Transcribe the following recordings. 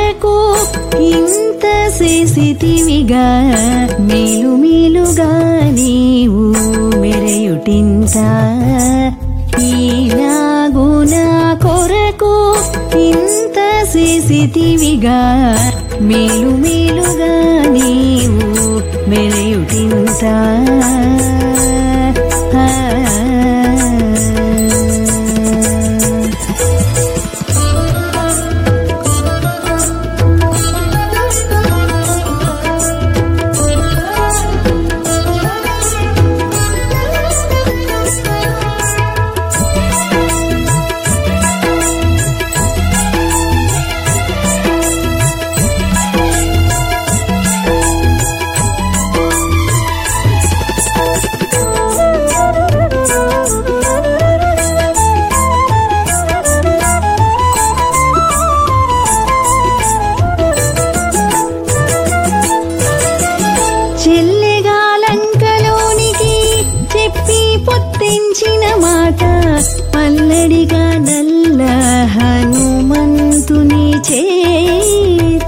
కొరకు ఇంత చేసితివిగా మేలు మేలుగా నీవు మెరయుటింత ఈలాగు నా కొరకు ఇంత చేసితివిగా మేలు మేలుగా నీవు మెరయుటింత చెల్లెగాలంకలోనికి చెప్పి పొత్తించిన మాట పల్లడిగా నల్ల హనుమంతుని చేత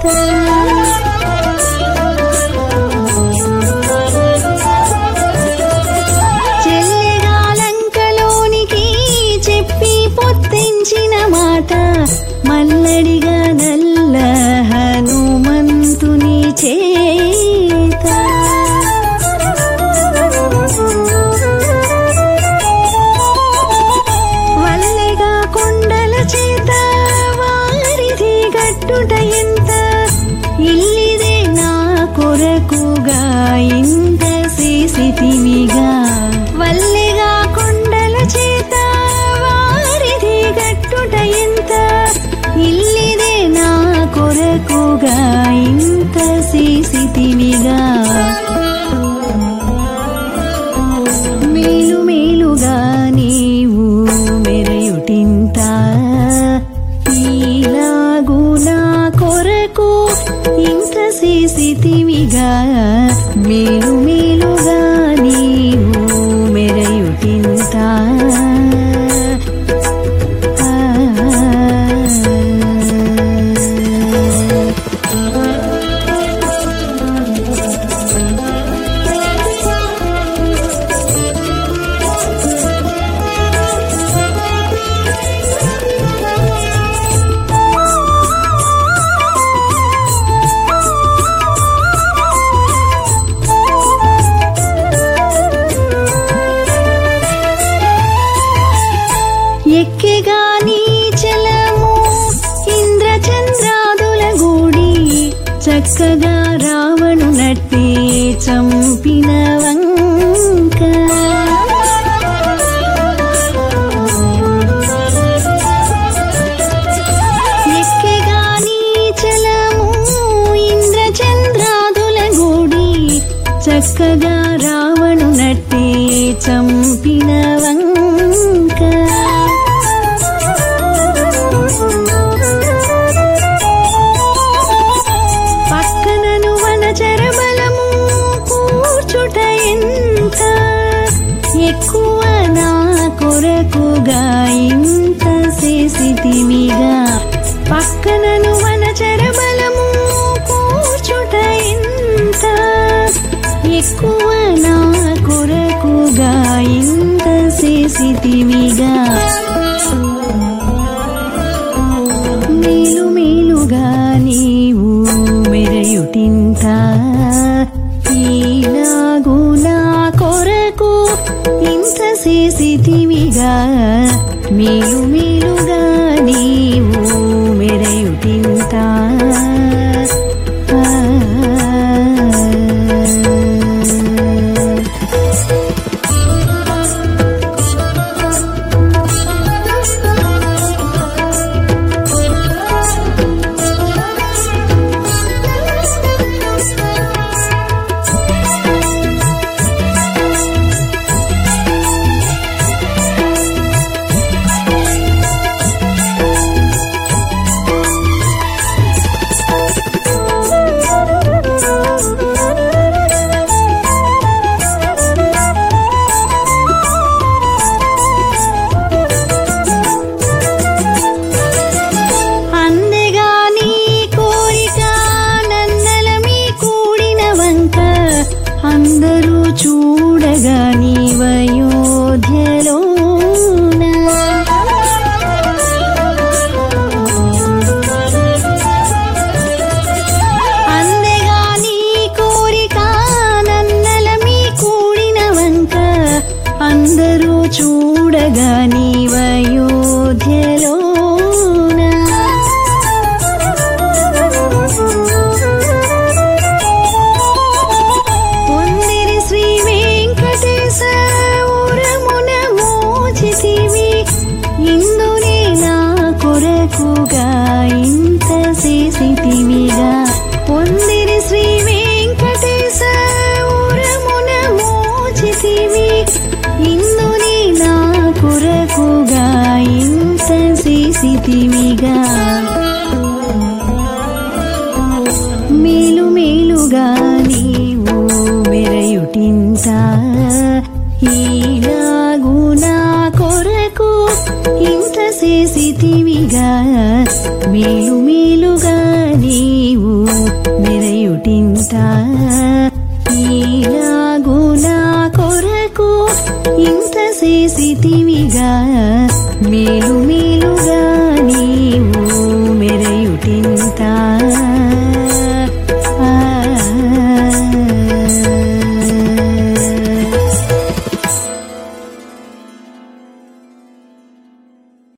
చెల్లెగాలంకలోనికి చెప్పి పొత్తించిన మాట మల్లడిగా నల్ల హనుమంతుని చేత వల్లెగా కొండల చేత వారిది గట్టుట ఎంత ఇల్లిదే నా కొరకుగా ఇంత చేసితివిగా వల్లెగా కొండల చేత వారిది గట్టుట ఎంత ఇల్లిదే నా కొరకుగా ఇంత చేసితివిగా మేలు మేలుగా నీవు మెరయుటింత ఈలాగు నా కొరకు ఇంత చేసితివిగా మేలు మేలుగా నీవు మెరయుటింత ఎక్కెగా నీచలము ఇంద్రచంద్రాదుల గూడి చక్కగా రావణు నట్టి చంపిన వంక ఎక్కెగా నీచలము ఇంద్రచంద్రాదుల గూడి చక్కగా రావణు నట్టి చంపిన వంక పక్కనను వనచర బలము కూర్చుట ఎంత ఎక్కువ నా కొరకుగా ఇంత చేసితివిగా పక్కనను వనచర బలము కూర్చుట ఎంత ఎక్కువ నా కొరకుగా ఇంత చేసితివిగా మేలు మేలుగా నీవు మెరయుటింత ఈలాగు నా కొరకు ఇంత చేసితివిగా మేలు మేలుగా నీవు మెరయుటింత ఆ చేసితివిగా మేలు మేలుగా నీవు మెరయుటింత ఈలాగు నా కొరకు ఇంత చేసితివిగా మేలు మేలుగా